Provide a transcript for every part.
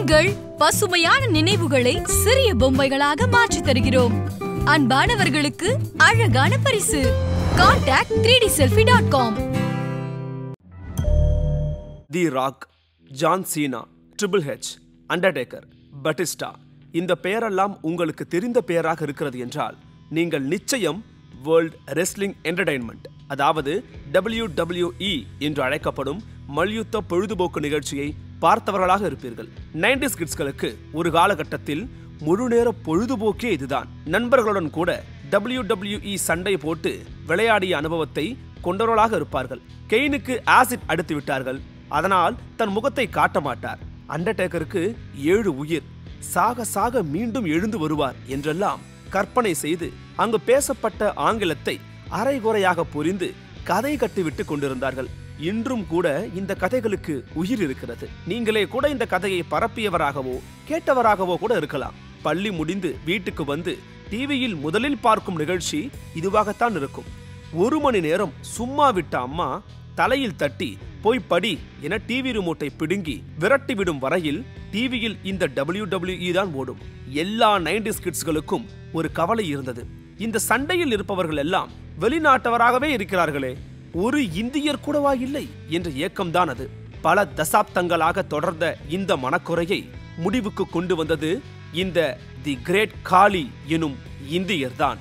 உங்கள் பசுமையான நினைவுகளை சிறிய பொம்மைகளாக மாற்றித் தருகிறோம் அன்பானவர்களுக்கு அழகான பரிசு contact three D selfie dot com the rock John Cena triple H Undertaker Batista இந்த பெயரெல்லாம் உங்களுக்கு தெரிந்த பெயராக இருக்கிறது என்றால் நீங்கள் நிச்சயம் வேர்ல்ட் ரெஸ்லிங் என்டர்டைன்மெண்ட் அதாவது WWE என்று அழைக்கப்படும் மல்யுத்த பொழுதுபோக்கு நிகழ்ச்சியை பார்த்தவர்களாக இருப்பீர்கள் நைன்டிஸ் கிட்ஸ்களுக்கு ஒரு காலகட்டத்தில் முழு நேர பொழுதுபோக்கே இதுதான் நண்பர்களுடன் கூட WWE சண்டை போட்டு விளையாடிய அனுபவத்தை கொண்டவர்களாக இருப்பார்கள் கெயினுக்கு ஆசிட் அடித்து விட்டார்கள் அதனால் தன் முகத்தை காட்ட மாட்டார் அண்டர்டேக்கருக்கு ஏழு உயிர் சாக சாக மீண்டும் எழுந்து வருவார் என்றெல்லாம் கற்பனை செய்து அங்கு பேசப்பட்ட ஆங்கிலத்தை அரைகுறையாக புரிந்து கதை கட்டிவிட்டு கொண்டிருந்தார்கள் இன்றும் கூட இந்த கதைகளுக்கு உயிர் இருக்கிறது நீங்களே கூட இந்த கதையை பரப்பியவராகவோ கேட்டவராகவோ கூட இருக்கலாம் பள்ளி முடிந்து வீட்டுக்கு வந்து டிவியில் முதலில் பார்க்கும் நிகழ்ச்சி இதுவாகத்தான் இருக்கும் ஒரு மணி நேரம் சும்மா விட்ட அம்மா தலையில் தட்டி போய் படி என டிவி ரிமோட்டை பிடுங்கி விரட்டி விடும் வரையில் டிவியில் இந்த WWE தான் ஓடும் எல்லா நைன்டிஸ் கிட்ஸ்களுக்கும் ஒரு கவலை இருந்தது இந்த சண்டையில் இருப்பவர்கள் எல்லாம் வெளிநாட்டவராகவே இருக்கிறார்களே ஒரு இந்தியர் கூடவா இல்லை என்ற ஏக்கம்தான் அது பல தசாப்தங்களாக தொடர்ந்த இந்த மனக்குறையை முடிவுக்கு கொண்டு வந்தது இந்த தி கிரேட் காளி எனும் இந்தியர்தான்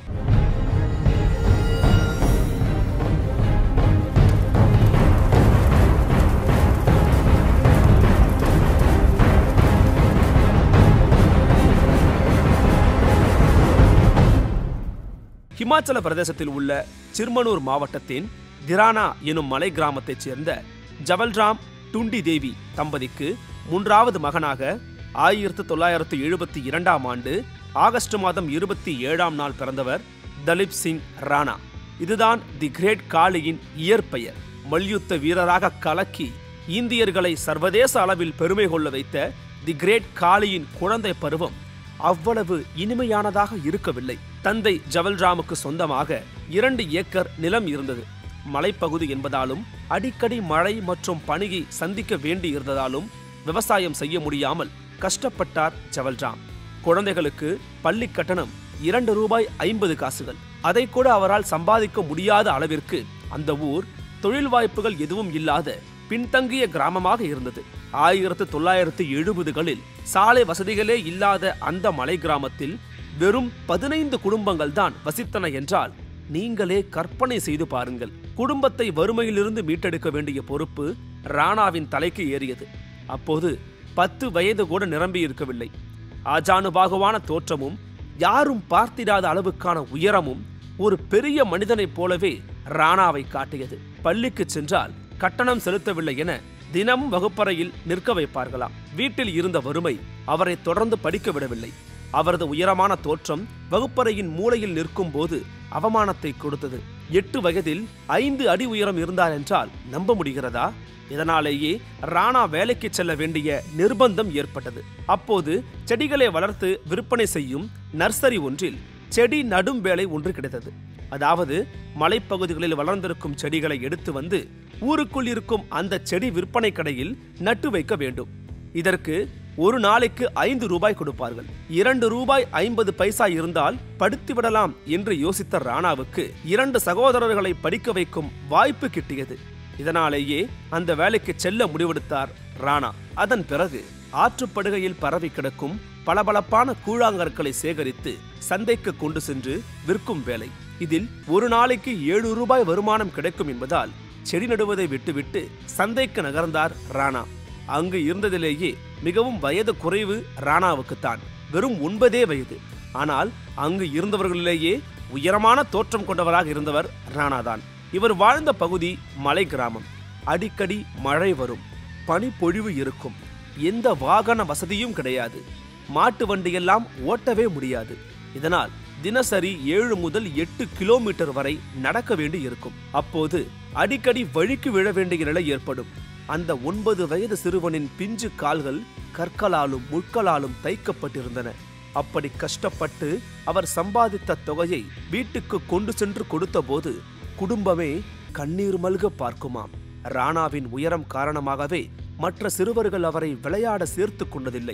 ஹிமாச்சல பிரதேசத்தில் உள்ள சிர்மனூர் மாவட்டத்தின் திரானா எனும் மலை கிராமத்தைச் சேர்ந்த ஜவல்ராம் டுண்டி தேவி தம்பதிக்கு மூன்றாவது மகனாக ஆயிரத்து தொள்ளாயிரத்து எழுபத்தி இரண்டாம் ஆண்டு ஆகஸ்ட் மாதம் இருபத்தி ஏழாம் நாள் பிறந்தவர் தலிப் சிங் ராணா இதுதான் தி கிரேட் காளியின் இயற்பெயர் மல்யுத்த வீரராக கலக்கி இந்தியர்களை சர்வதேச அளவில் பெருமை கொள்ள வைத்த தி கிரேட் காளியின் குழந்தை பருவம் அவ்வளவு இனிமையானதாக இருக்கவில்லை தந்தை ஜவல்ராமுக்கு சொந்தமாக இரண்டு ஏக்கர் நிலம் இருந்தது மலைப்பகுதி என்பதாலும் அடிக்கடி மழை மற்றும் பனியை சந்திக்க வேண்டி இருந்ததாலும் விவசாயம் செய்ய முடியாமல் கஷ்டப்பட்டார் ஜவல்ராம் குழந்தைகளுக்கு பள்ளி கட்டணம் இரண்டு ரூபாய் ஐம்பது காசுகள் அதை கூட அவரால் சம்பாதிக்க முடியாத அளவிற்கு அந்த ஊர் தொழில் வாய்ப்புகள் எதுவும் இல்லாத பின்தங்கிய கிராமமாக இருந்தது ஆயிரத்து தொள்ளாயிரத்து எழுபதுகளில் சாலை வசதிகளே இல்லாத அந்த மலை கிராமத்தில் வெறும் பதினைந்து குடும்பங்கள் தான் வசித்தன என்றால் நீங்களே கற்பனை செய்து பாருங்கள் குடும்பத்தை வறுமையிலிருந்து மீட்டெடுக்க வேண்டிய பொறுப்பு ராணாவின் தலைக்கு ஏறியது அப்போது பத்து வயது கூட நிரம்பி இருக்கவில்லை ஆஜானுபாகுவான தோற்றமும் யாரும் பார்த்திடாத அளவுக்கான உயரமும் ஒரு பெரிய மனிதனைப் போலவே ராணாவை காட்டியது பள்ளிக்கு சென்றால் கட்டணம் செலுத்தவில்லை என தினமும் வகுப்பறையில் நிற்க வைப்பார்களாம் வீட்டில் இருந்த வறுமை அவரை தொடர்ந்து படிக்க விடவில்லை அவரது உயரமான தோற்றம் வகுப்பறையின் மூலையில் நிற்கும் போது அவமானத்தை கொடுத்தது எட்டு வயதில் ஐந்து அடி உயரம் இருந்தார் என்றால் நம்ப முடிகிறதா இதனாலேயே ராணா வேலைக்கு செல்ல வேண்டிய நிர்பந்தம் ஏற்பட்டது அப்போது செடிகளை வளர்த்து விற்பனை செய்யும் நர்சரி ஒன்றில் செடி நடும் வேலை ஒன்று கிடைத்தது அதாவது மலைப்பகுதிகளில் வளர்ந்திருக்கும் செடிகளை எடுத்து வந்து ஊருக்குள் இருக்கும் அந்த செடி விற்பனை கடையில் நட்டு வைக்க வேண்டும் இதற்கு ஒரு நாளைக்கு ஐந்து ரூபாய் கொடுப்பார்கள் இரண்டு ரூபாய் ஐம்பது பைசா இருந்தால் படுத்து விடலாம் என்று யோசித்த ராணாவுக்கு இரண்டு சகோதரர்களை படிக்க வைக்கும் வாய்ப்பு கிட்டியது இதனாலேயே அந்த வேலைக்கு செல்ல முடிவெடுத்தார் ராணா அதன் பிறகு ஆற்றுப்படுகையில் பரவி கிடக்கும் பளபளப்பான கூழாங்கற்களை சேகரித்து சந்தைக்கு கொண்டு சென்று விற்கும் வேலை இதில் ஒரு நாளைக்கு ஏழு ரூபாய் வருமானம் கிடைக்கும் என்பதால் செடி நடுவதை விட்டுவிட்டு சந்தைக்கு நகர்ந்தார் ராணா அங்கு இருந்ததிலேயே மிகவும் வயது குறைவு ராணாவுக்குத்தான் வெறும் ஒன்பதே வயது ஆனால் அங்கு இருந்தவர்களிலேயே உயரமான தோற்றம் கொண்டவராக இருந்தவர் ராணாதான் இவர் வாழ்ந்த பகுதி மலை கிராமம் அடிக்கடி மழை வரும் பனிப்பொழிவு இருக்கும் எந்த வாகன வசதியும் கிடையாது மாட்டு வண்டியெல்லாம் ஓட்டவே முடியாது இதனால் தினசரி ஏழு முதல் எட்டு கிலோமீட்டர் வரை நடக்க வேண்டி இருக்கும் அப்போது அடிக்கடி வழிக்கு விழ வேண்டிய நிலை ஏற்படும் அந்த ஒன்பது வயது சிறுவனின் பிஞ்சு கால்கள் கற்களாலும் முட்களாலும் தைக்கப்பட்டிருந்தன அப்படி கஷ்டப்பட்டு அவர் சம்பாதித்த தொகையை வீட்டுக்கு கொண்டு சென்று கொடுத்தபோது குடும்பமே கண்ணீர் மல்க பார்க்குமாம் ராணாவின் உயரம் காரணமாகவே மற்ற சிறுவர்கள் அவரை விளையாட சேர்த்து கொண்டதில்லை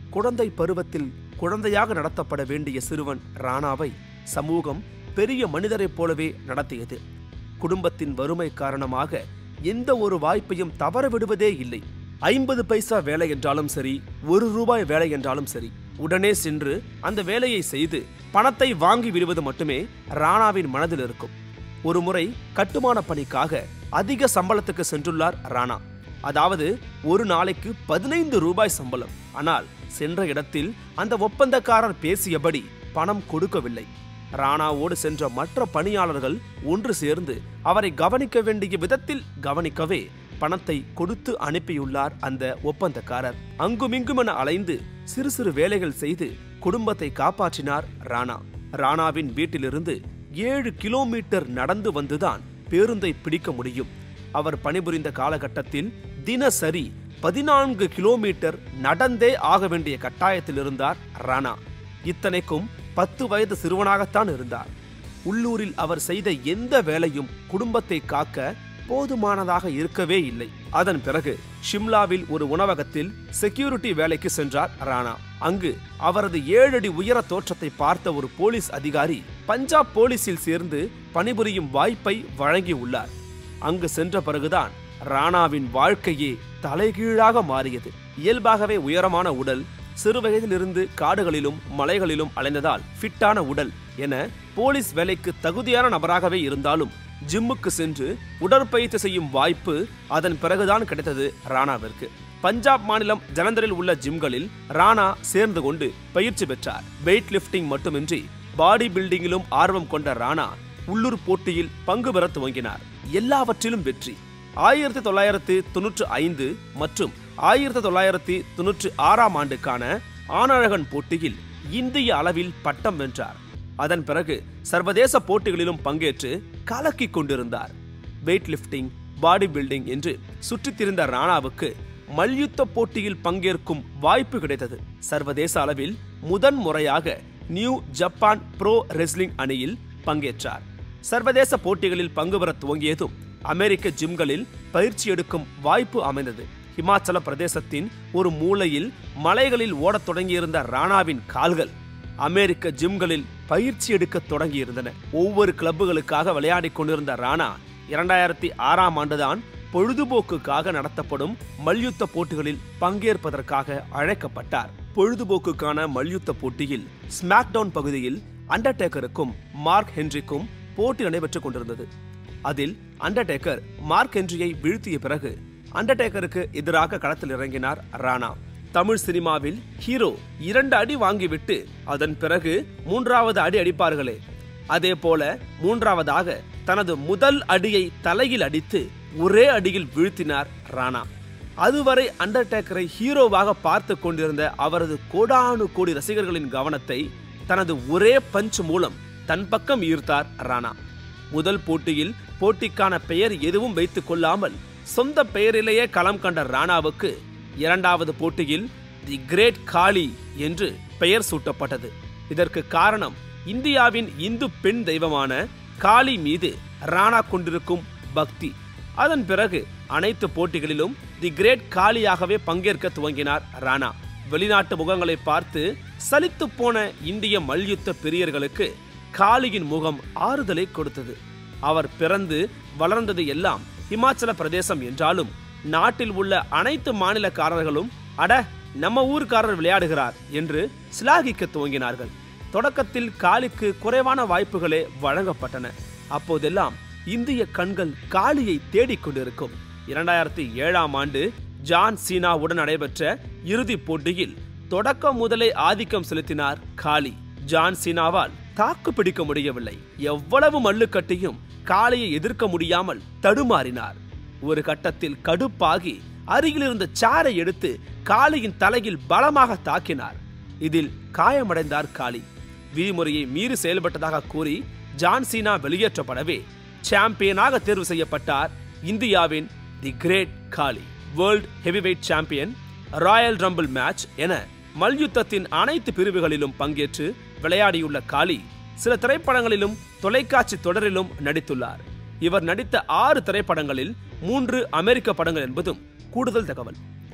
குழந்தை பருவத்தில் குழந்தையாக நடத்தப்பட வேண்டிய சிறுவன் ராணாவை சமூகம் பெரிய மனிதரைப் போலவே நடத்தியது குடும்பத்தின் வறுமை காரணமாக எந்த ஒரு வாய்ப்பையும் தவற விடுவதே இல்லை ஐம்பது பைசா வேலை என்றாலும் சரி ஒரு ரூபாய் வேலை என்றாலும் சரி உடனே சென்று அந்த வேலையை செய்து பணத்தை வாங்கி விடுவது மட்டுமே ராணாவின் மனதில் இருக்கும் ஒரு முறை கட்டுமான பணிக்காக அதிக சம்பளத்துக்கு சென்றுள்ளார் ராணா அதாவது ஒரு நாளைக்கு பதினைந்து ரூபாய் சம்பளம் ஆனால் சென்ற இடத்தில் அந்த ஒப்பந்தக்காரர் பேசியபடி பணம் கொடுக்கவில்லை ராணாவோடு சென்ற மற்ற பணியாளர்கள் ஒன்று சேர்ந்து அவரை கவனிக்க வேண்டிய விதத்தில் கவனிக்கவே பணத்தை கொடுத்து அனுப்பியுள்ளார் அந்த ஒப்பந்தக்காரர் அங்குமிங்குமென அலைந்து சிறு சிறு வேலைகள் செய்து குடும்பத்தை காப்பாற்றினார் ராணா ராணாவின் வீட்டிலிருந்து ஏழு கிலோமீட்டர் நடந்து வந்துதான் பேருந்தை பிடிக்க முடியும் அவர் பணிபுரிந்த காலகட்டத்தில் தினசரி பதினான்கு கிலோமீட்டர் நடந்தே ஆக வேண்டிய கட்டாயத்தில் இருந்தார் ராணா இத்தனைக்கும் பத்து வயது சிறுவனாகத்தான் இருந்தார் உள்ளூரில் அவர் செய்த எந்த வேலையும் குடும்பத்தை காக்க போதுமானதாக இருக்கவே இல்லை அதன் பிறகு ஷிம்லாவில் ஒரு உணவகத்தில் செக்யூரிட்டி வேலைக்கு சென்றார் ராணா அங்கு அவரது ஏழடி உயர தோற்றத்தை பார்த்த ஒரு போலீஸ் அதிகாரி பஞ்சாப் போலீஸில் சேர்ந்து பணிபுரியும் வாய்ப்பை வழங்கியுள்ளார் அங்கு சென்ற பிறகுதான் ராணாவின் வாழ்க்கையே தலைகீழாக மாறியது இயல்பாகவே உயரமான உடல் சிறுவயதிலிருந்து காடுகளிலும் மலைகளிலும் அலைந்ததால் ஃபிட்டான உடல் என போலீஸ் வேலைக்கு தகுதியான நபராகவே இருந்தாலும் ஜிம்முக்கு சென்று உடற்பயிற்சி செய்யும் வாய்ப்பு அதன் பிறகுதான் கிடைத்தது ராணாவிற்கு பஞ்சாப் மாநிலம் ஜலந்தரில் உள்ள ஜிம்களில் ராணா சேர்ந்து கொண்டு பயிற்சி பெற்றார் வெயிட் லிஃப்டிங் மட்டுமின்றி பாடி பில்டிங்கிலும் ஆர்வம் கொண்ட ராணா உள்ளூர் போட்டியில் பங்கு பெற துவங்கினார் எல்லாவற்றிலும் வெற்றி ஆயிரத்தி தொள்ளாயிரத்தி தொன்னூற்று ஐந்து மற்றும் ஆயிரத்தி தொள்ளாயிரத்தி தொன்னூற்று ஆறாம் ஆண்டுக்கான ஆனழகன் போட்டியில் இந்திய அளவில் பட்டம் வென்றார் அதன் பிறகு சர்வதேச போட்டிகளிலும் பங்கேற்று கலக்கிக் கொண்டிருந்தார் வெயிட் லிஃப்டிங் பாடி பில்டிங் என்று சுற்றித் திரிந்த ராணாவுக்கு மல்யுத்த போட்டியில் பங்கேற்கும் வாய்ப்பு கிடைத்தது சர்வதேச அளவில் முதன் முறையாக நியூ ஜப்பான் ப்ரோ ரெஸ்லிங் அணியில் பங்கேற்றார் சர்வதேச போட்டிகளில் பங்கு பெற துவங்கியதும் அமெரிக்க ஜிம்களில் பயிற்சி எடுக்கும் வாய்ப்பு அமைந்தது இமாச்சல பிரதேசத்தின் ஒரு மூலையில் மலைகளில் ஓடத் தொடங்கியிருந்த ராணாவின் கால்கள் அமெரிக்க ஜிம்களில் பயிற்சி எடுக்க தொடங்கியிருந்தன ஒவ்வொரு கிளப்புகளுக்காக விளையாடிக் கொண்டிருந்த ராணா இரண்டாயிரத்தி ஆறாம் ஆண்டுதான் பொழுதுபோக்குக்காக நடத்தப்படும் மல்யுத்த போட்டிகளில் பங்கேற்பதற்காக அழைக்கப்பட்டார் பொழுதுபோக்குக்கான மல்யுத்த போட்டியில் ஸ்மாக்டவுன் பகுதியில் அண்டர்டேக்கருக்கும் மார்க் ஹென்ரிக்கும் போட்டி நடைபெற்றுக் கொண்டிருந்தது அதில் அண்டர்டேக்கர் மார்க் ஹென்ரியை வீழ்த்திய பிறகு அண்டர்டேக்கருக்கு எதிராக களத்தில் இறங்கினார் ராணா தமிழ் சினிமாவில் ஹீரோ இரண்டு அடி வாங்கிவிட்டு அதன் பிறகு மூன்றாவது அடி அடிப்பார்களே அதே போல மூன்றாவதாக தனது முதல் அடியை தலையில் அடித்து ஒரே அடியில் வீழ்த்தினார் ராணா அதுவரை அண்டர்டேக்கரை ஹீரோவாக பார்த்து கொண்டிருந்த அவரது கோடானு கோடி ரசிகர்களின் கவனத்தை தனது ஒரே பஞ்ச் மூலம் தன் பக்கம் ஈர்த்தார் ராணா முதல் போட்டியில் போட்டிக்கான பெயர் எதுவும் வைத்துக் கொள்ளாமல் சொந்த பெயரிலேயே களம் கண்ட ராணாவுக்கு இரண்டாவது போட்டியில் தி கிரேட் காளி என்று பெயர் சூட்டப்பட்டது இதற்கு காரணம் இந்தியாவின் இந்து பெண் தெய்வமான காளி மீது ராணா கொண்டிருக்கும் பக்தி அதன் பிறகு அனைத்து போட்டிகளிலும் தி கிரேட் காளியாகவே பங்கேற்க துவங்கினார் ராணா வெளிநாட்டு முகங்களை பார்த்து சலித்து போன இந்திய மல்யுத்த பிரியர்களுக்கு காளியின் முகம் ஆறுதலை கொடுத்தது அவர் பிறந்து வளர்ந்தது எல்லாம் இமாச்சல பிரதேசம் என்றாலும் நாட்டில் உள்ள அனைத்து மாநிலக்காரர்களும் அட நம்ம ஊர்க்காரர் விளையாடுகிறார் என்று சிலாகிக்க துவங்கினார்கள் தொடக்கத்தில் காளிக்கு குறைவான வாய்ப்புகளே வழங்கப்பட்டன அப்போதெல்லாம் இந்திய கண்கள் காளியை தேடிக் கொண்டிருக்கும் இரண்டாயிரத்தி ஏழாம் ஆண்டு ஜான் சீனாவுடன் நடைபெற்ற இறுதிப் போட்டியில் தொடக்கம் முதலே ஆதிக்கம் செலுத்தினார் காளி ஜான் சீனாவால் தாக்கு பிடிக்க முடியவில்லை எவ்வளவு மல்லுக்கட்டியும் காளையை எதிர்க்க முடியாமல் தடுமாறினார் ஒரு கட்டத்தில் கடுப்பாகி அருகிலிருந்த சாரை எடுத்து காளியின் தலையில் பலமாக தாக்கினார் இதில் காயமடைந்தார் காளி விதிமுறையை மீறி செயல்பட்டதாக கூறி ஜான் சீனா வெளியேற்றப்படவே சாம்பியனாக தேர்வு செய்யப்பட்டார் இந்தியாவின் the great Khali world heavyweight champion royal rumble match என மல்யுத்தத்தின் அனைத்து பிரிவுகளிலும் பங்கேற்று விளையாடியுள்ள காளி சில திரைப்படங்களிலும் தொலைக்காட்சி தொடரிலும் நடித்துள்ளார் இவர் நடித்த ஆறு திரைப்படங்களில் மூன்று அமெரிக்க படங்கள் என்பதும் கூடுதல் தகவல்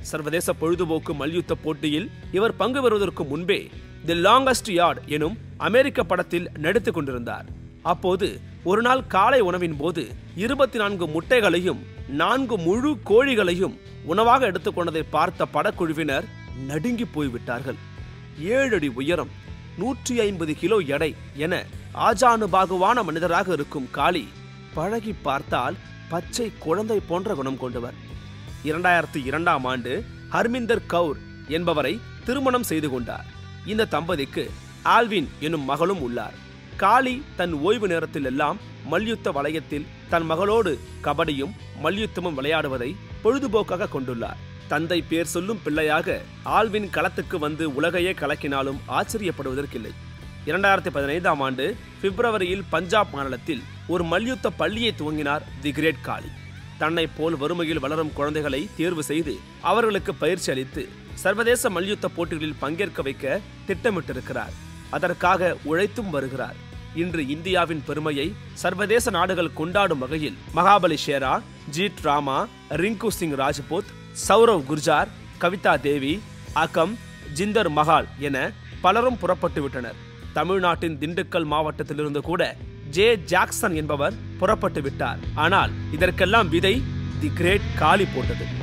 சர்வதேச பொழுதுபோக்கு மல்யுத்த போட்டியில் இவர் பங்கு பெறுவதற்கு முன்பே தி லாங்கஸ்ட் யார்ட் எனும் அமெரிக்க படத்தில் நடித்துக் கொண்டிருந்தார் அப்போது ஒரு நாள் காலை உணவின் போது இருபத்தி நான்கு முட்டைகளையும் நான்கு முழு கோழிகளையும் உணவாக எடுத்துக்கொண்டதை பார்த்த படக்குழுவினர் நடுங்கி போய்விட்டார்கள் ஏழு அடி உயரம் நூற்றி ஐம்பது கிலோ எடை என ஆஜானுபாகுவான மனிதராக இருக்கும் காளி பழகி பார்த்தால் பச்சை குழந்தை போன்ற குணம் கொண்டவர் இரண்டாயிரத்தி இரண்டாம் ஆண்டு ஹர்மிந்தர் கவுர் என்பவரை திருமணம் செய்து கொண்டார் இந்த தம்பதிக்கு ஆல்வின் எனும் மகளும் உள்ளார் காளி தன் ஓய்வு நேரத்தில் எல்லாம் மல்யுத்த வலயத்தில் தன் மகளோடு கபடியும் மல்யுத்தமும் விளையாடுவதை பொழுதுபோக்காக கொண்டுள்ளார் தந்தை பேர் சொல்லும் பிள்ளையாக ஆல்வின் களத்துக்கு வந்து உலகையே கலக்கினாலும் ஆச்சரியப்படுவதற்கில்லை இரண்டாயிரத்தி பதினைந்தாம் ஆண்டு பிப்ரவரியில் பஞ்சாப் மாநிலத்தில் ஒரு மல்யுத்த பள்ளியை துவங்கினார் தி கிரேட் காளி தன்னை போல் வறுமையில் வளரும் குழந்தைகளை தேர்வு செய்து அவர்களுக்கு பயிற்சி அளித்து சர்வதேச மல்யுத்த போட்டிகளில் பங்கேற்க வைக்க திட்டமிட்டிருக்கிறார் அதற்காக உழைத்தும் வருகிறார் இன்று இந்தியாவின் பெருமையை சர்வதேச நாடுகள் கொண்டாடும் வகையில் மகாபலி ஷேரா ஜீட் ராமா ரிங்கு சிங் ராஜ்பூத் சௌரவ் குர்ஜார் கவிதா தேவி அகம் ஜிந்தர் மஹால் என பலரும் புறப்பட்டு விட்டனர் தமிழ்நாட்டின் திண்டுக்கல் மாவட்டத்திலிருந்து கூட ஜே ஜாக்சன் என்பவர் புறப்பட்டு விட்டார் ஆனால் இதற்கெல்லாம் விதை தி கிரேட் காலி போட்டது